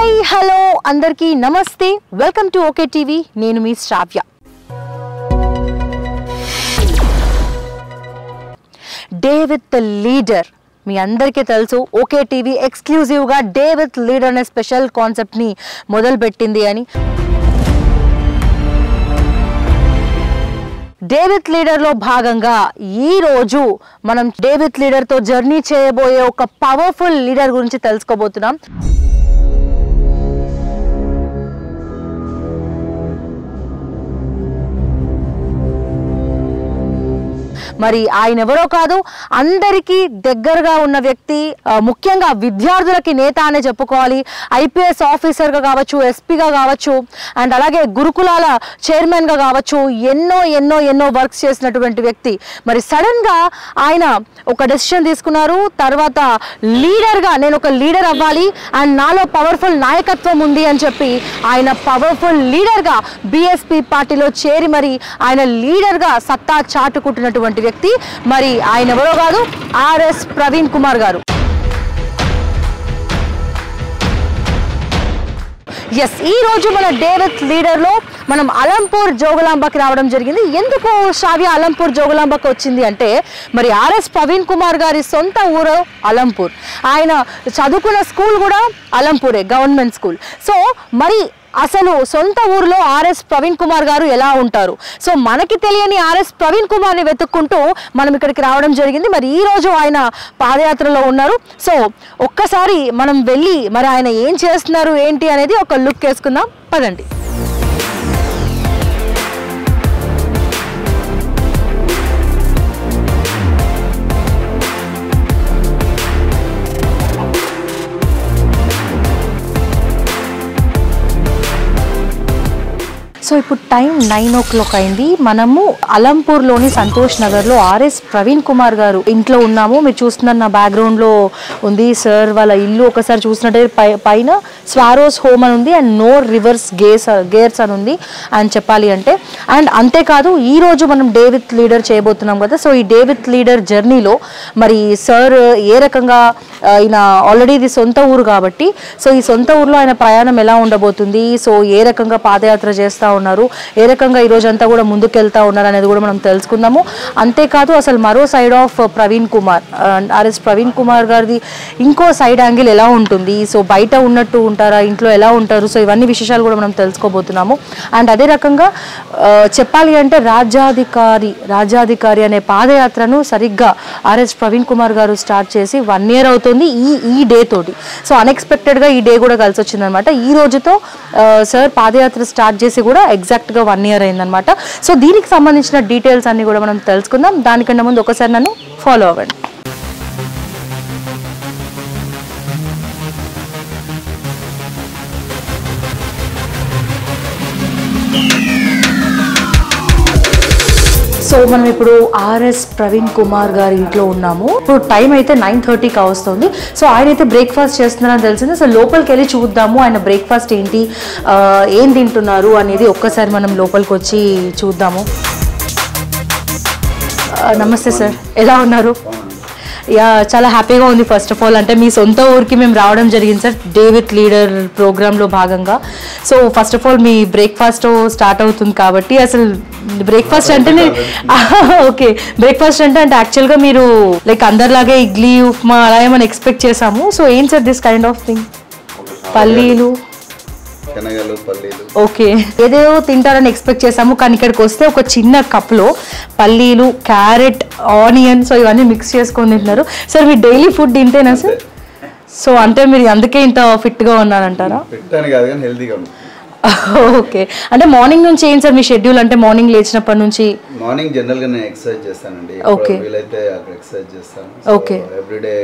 Hi hello అందరికీ నమస్తే welcome to okay TV నేను మీ శ్రావ్య డే విత్ లీడర్ మీ అందరికీ తెలుసు ఓకే టీవీ ఎక్స్క్లూజివ్గా డే విత్ లీడర్ అనే స్పెషల్ కాన్సెప్ట్ని మొదలుపెట్టింది అని డేవిత్ లీడర్లో భాగంగా ఈ రోజు మనం డేవిత్ లీడర్తో జర్నీ చేయబోయే ఒక పవర్ఫుల్ లీడర్ గురించి తెలుసుకోబోతున్నాం మరి ఆయన ఎవరో కాదు అందరికీ దగ్గరగా ఉన్న వ్యక్తి ఆ, ముఖ్యంగా విద్యార్థులకి నేత అనే చెప్పుకోవాలి ఐపీఎస్ ఆఫీసర్గా కావచ్చు ఎస్పీగా కావచ్చు అండ్ అలాగే గురుకులాల చైర్మన్గా కావచ్చు ఎన్నో ఎన్నో ఎన్నో వర్క్స్ చేసినటువంటి వ్యక్తి మరి సడన్గా ఆయన ఒక డెసిషన్ తీసుకున్నారు తర్వాత లీడర్గా నేను ఒక లీడర్ అవ్వాలి అండ్ నాలో పవర్ఫుల్ నాయకత్వం ఉంది అని చెప్పి ఆయన పవర్ఫుల్ లీడర్గా బీఎస్పీ పార్టీలో చేరి మరి ఆయన లీడర్గా సత్తా చాటుకుంటున్నటువంటి వ్యక్తి మరి ఆయన ఎవరో కాదు ఆర్ఎస్ ప్రవీణ్ కుమార్ గారు ఎస్ ఈ రోజు మన డేవిత్ లీడర్ లో మనం అలంపూర్ జోగులాంబకి రావడం జరిగింది ఎందుకు శ్రావ్య అలంపూర్ జోగులాంబకి వచ్చింది అంటే మరి ఆర్ఎస్ ప్రవీణ్ కుమార్ గారి సొంత ఊరు అలంపూర్ ఆయన చదువుకున్న స్కూల్ కూడా అలంపూరే గవర్నమెంట్ స్కూల్ సో మరి అసలు సొంత ఊరిలో ఆర్ఎస్ ప్రవీణ్ కుమార్ గారు ఎలా ఉంటారు సో మనకి తెలియని ఆర్ఎస్ ప్రవీణ్ కుమార్ని వెతుక్కుంటూ మనం ఇక్కడికి రావడం జరిగింది మరి ఈ రోజు ఆయన పాదయాత్రలో ఉన్నారు సో ఒక్కసారి మనం వెళ్ళి మరి ఆయన ఏం చేస్తున్నారు ఏంటి అనేది ఒక లుక్ వేసుకుందాం పదండి సో ఇప్పుడు టైం నైన్ ఓ క్లాక్ అయింది మనము అలంపూర్లోని సంతోష్ నగర్లో ఆర్ఎస్ ప్రవీణ్ కుమార్ గారు ఇంట్లో ఉన్నాము మీరు చూస్తున్నారు నా బ్యాక్గ్రౌండ్లో ఉంది సార్ వాళ్ళ ఇల్లు ఒకసారి చూసినట్టయితే పై పైన స్వారోస్ హోమ్ అని ఉంది and no reverse gears gears అని ఉంది అని చెప్పాలి అంటే అండ్ అంతేకాదు ఈ రోజు మనం డేవిత్ లీడర్ చేయబోతున్నాం కదా సో ఈ డేవిత్ లీడర్ జర్నీలో మరి సార్ ఏ రకంగా ఆ, ఈయన ఆల్రెడీ ఇది సొంత ఊరు కాబట్టి సో ఈ సొంత ఊర్లో ఆయన ప్రయాణం ఎలా ఉండబోతుంది సో ఏ రకంగా పాదయాత్ర చేస్తూ ఉన్నారు ఏ రకంగా ఈ రోజంతా కూడా ముందుకెళ్తా ఉన్నారు అనేది కూడా మనం తెలుసుకుందాము అంతేకాదు అసలు మరో side of Praveen Kumar RS Praveen Kumar గారిది ఇంకో సైడ్ యాంగిల్ ఎలా ఉంటుంది సో బయట ఉన్నట్టు ఉంటారా ఇంట్లో ఎలా ఉంటారు సో ఇవన్నీ విశేషాలు కూడా మనం తెలుసుకోబోతున్నాము అండ్ అదే రకంగా ఆ, చెప్పాలి అంటే రాజ్యాధికారి రాజ్యాధికారి అనే పాదయాత్రను సరిగ్గా ఆర్ఎస్ ప్రవీణ్ కుమార్ గారు స్టార్ట్ చేసి వన్ ఇయర్ అవుతుంది ఈ ఈ డే తోటి సో అన్ఎక్స్పెక్టెడ్గా ఈ డే కూడా కలిసి వచ్చిందనమాట ఈ రోజుతో ఆ, సార్ పాదయాత్ర స్టార్ట్ చేసి కూడా ఎగ్జాక్ట్గా వన్ ఇయర్ అయిందనమాట సో దీనికి సంబంధించిన డీటెయిల్స్ అన్ని కూడా మనం తెలుసుకుందాం దానికన్నా ముందు ఒకసారి నన్ను ఫాలో అవ్వండి సో మనం ఇప్పుడు ఆర్ఎస్ ప్రవీణ్ కుమార్ గారి ఇంట్లో ఉన్నాము ఇప్పుడు టైం అయితే నైన్ థర్టీకి వస్తుంది సో ఆయన అయితే బ్రేక్ఫాస్ట్ చేస్తున్నారని తెలిసింది సో లోపలికి వెళ్ళి చూద్దాము ఆయన బ్రేక్ఫాస్ట్ ఏంటి ఆ, ఏం తింటున్నారు అనేది ఒక్కసారి మనం లోపలికి వచ్చి చూద్దాము ఆ, నమస్తే సార్ ఎలా ఉన్నారు యా చాలా హ్యాపీగా ఉంది ఫస్ట్ ఆఫ్ ఆల్ అంటే మీ సొంత ఊరికి మేము రావడం జరిగింది సార్ డే విత్ లీడర్ ప్రోగ్రాంలో భాగంగా సో ఫస్ట్ ఆఫ్ ఆల్ మీ బ్రేక్ఫాస్ట్ స్టార్ట్ అవుతుంది కాబట్టి అసలు బ్రేక్ఫాస్ట్ అంటేనే ఓకే బ్రేక్ఫాస్ట్ అంటే అంటే యాక్చువల్గా మీరు లైక్ అందరిలాగే ఇడ్లీ ఉప్మా అలా ఏమైనా ఎక్స్పెక్ట్ చేసాము సో ఏం sir this kind of thing పల్లీలు శనగలు పల్లీలు ఓకే ఏదేదో తింటారని ఎక్స్పెక్ట్ చేసాము కానీ ఇక్కడికి వస్తే ఒక చిన్న కప్లో పల్లీలు క్యారెట్ ఆనియన్ సో ఇవన్నీ మిక్స్ చేసుకొని తింటున్నారు సార్ మీ డైలీ ఫుడ్ తింటేనా సార్ సో అంటే మీరు అందుకే ఇంత ఫిట్గా ఉన్నారంటారా పెట్టాను కాదు కానీ హెల్తీగా ఉంది ఓకే అంటే మార్నింగ్ నుంచి ఏం సార్ మీ షెడ్యూల్ అంటే మార్నింగ్ లేచినప్పటి నుంచి మార్నింగ్ జనరల్ గా నేను ఎక్సర్సైజ్ చేస్తానండి Okay. ఎప్పుడు వీలైతే అక్కడ ఎక్సర్సైజ్ చేస్తాను Okay. ఎవ్రీడే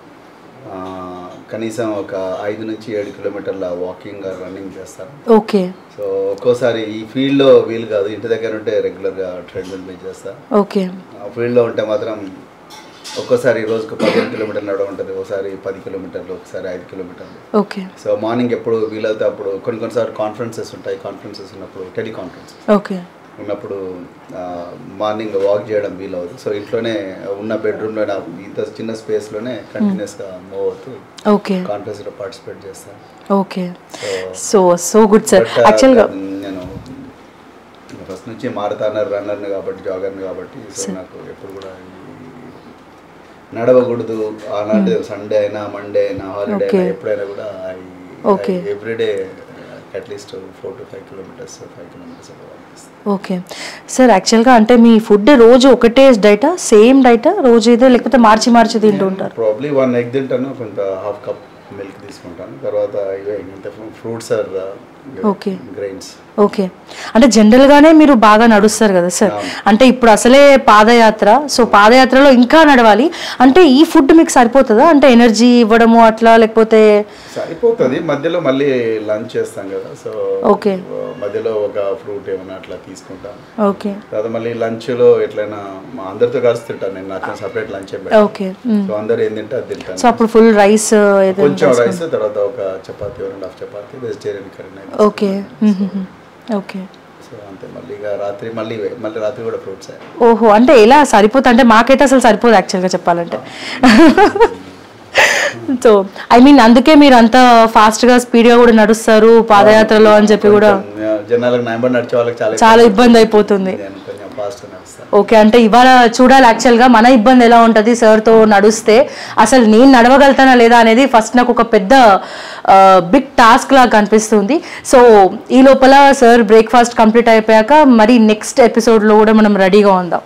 కనీసం ఒక ఐదు నుంచి ఏడు కిలోమీటర్ల వాకింగ్ రన్నింగ్ చేస్తాను ఓకే సో ఒక్కోసారి ఈ ఫీల్డ్ లో వీలు కాదు ఇంటి దగ్గర ఉంటే రెగ్యులర్ గా ట్రెడ్మిల్ మీద చేస్తా ఓకే ఆ ఫీల్డ్ లో ఉంటే మాత్రం ఒక్కోసారి రోజుకు పదిహేను కిలోమీటర్లు నడవ ఉంటుంది ఒకసారి పది కిలోమీటర్లు ఒకసారి ఐదు కిలోమీటర్లు ఓకే సో మార్నింగ్ ఎప్పుడు వీలైతే అప్పుడు కొన్ని కొన్నిసార్లు కాన్ఫరెన్సెస్ ఉంటాయి కాన్ఫరెన్సెస్ ఉన్నప్పుడు టెలికాన్ఫరెన్సెస్ ఓకే ఉన్నప్పుడు మార్నింగ్ వాక్ చేయడం వీలవుతుంది సో ఇంట్లోనే ఉన్న బెడ్రూమ్లో నా ఇంత చిన్న స్పేస్లోనే కంటిన్యూస్గా మూవ్ అవుతూ ఓకే కాన్ఫరెన్స్లో పార్టిసిపేట్ చేస్తాను okay so so so good sir But, uh, యాక్చువల్గా నేను ఫస్ట్ నుంచి మారతానర్ రన్నర్ని కాబట్టి జాగర్ని కాబట్టి సో నాకు ఎప్పుడు కూడా ఈ నడవకూడదు ఆనాటి సండే అయినా మండే అయినా హాలిడే Okay. అయినా ఎప్పుడైనా కూడా Okay. Everyday at least four to five kilometres five kilometres okay sir యాక్చువల్గా అంటే మీ ఫుడ్ రోజు ఒకటే డైటా సేమ్ డైటా రోజు ఏదో లేకపోతే మార్చి మార్చి తింటూ ఉంటారు ప్రాబ్లీ వన్ ఎగ్ తింటాను కొంత హాఫ్ కప్ మిల్క్ తీసుకుంటాను తర్వాత ఇవే ఇంత fruits or Okay. Grains okay అంటే జనరల్గానే మీరు బాగా నడుస్తారు కదా సార్ అవును. అంటే ఇప్పుడు అసలే పాదయాత్ర సో పాదయాత్రలో ఇంకా నడవాలి అంటే ఈ ఫుడ్ మీకు సరిపోతుందా అంటే ఎనర్జీ ఇవ్వడము అట్లా లేకపోతే సరిపోతుంది మధ్యలో మళ్ళీ లంచ్ చేస్తాం కదా సో Okay. మధ్యలో ఒక ఫ్రూట్ ఏమైనా అట్లా తీసుకుంటాను ఓకే తర్వాత మళ్ళీ లంచ్లో ఎట్లయినా మా అందరితో కలిసి తింటాను నేను నాకు సపరేట్ లంచ్ ఓకే సో అందరు ఏం తింటే అది తింటాను సో అప్పుడు ఫుల్ రైస్ ఏదో కొంచెం రైస్ తర్వాత ఒక చపాతీ రెండు హాఫ్ చపాతీ vegetarian curry okay okay so అంతే మళ్ళీ ఇక రాత్రి మళ్ళీ ఇవే. మళ్ళీ రాత్రి కూడా ఫ్రూట్స్ ఓహో అంటే ఎలా సరిపోతుంది అంటే మాకైతే అసలు సరిపోదు యాక్చువల్గా చెప్పాలంటే సో ఐ మీన్ అందుకే మీరు అంత ఫాస్ట్గా స్పీడ్గా కూడా నడుస్తారు పాదయాత్రలో అని చెప్పి కూడా జనాలకు న్యాయం నడిచే వాళ్ళకి చాలా చాలా ఇబ్బంది అయిపోతుంది నేను కొంచెం ఫాస్ట్ నడుస్తాను ఓకే అంటే ఇవాళ చూడాలి యాక్చువల్గా మన ఇబ్బంది ఎలా ఉంటుంది సార్తో నడుస్తే అసలు నేను నడవగలుగుతానా లేదా అనేది ఫస్ట్ నాకు ఒక పెద్ద బిగ్ టాస్క్ లాగా కనిపిస్తుంది సో ఈ లోపల సార్ బ్రేక్ఫాస్ట్ కంప్లీట్ అయిపోయాక మరి నెక్స్ట్ ఎపిసోడ్లో కూడా మనం రెడీగా ఉందాం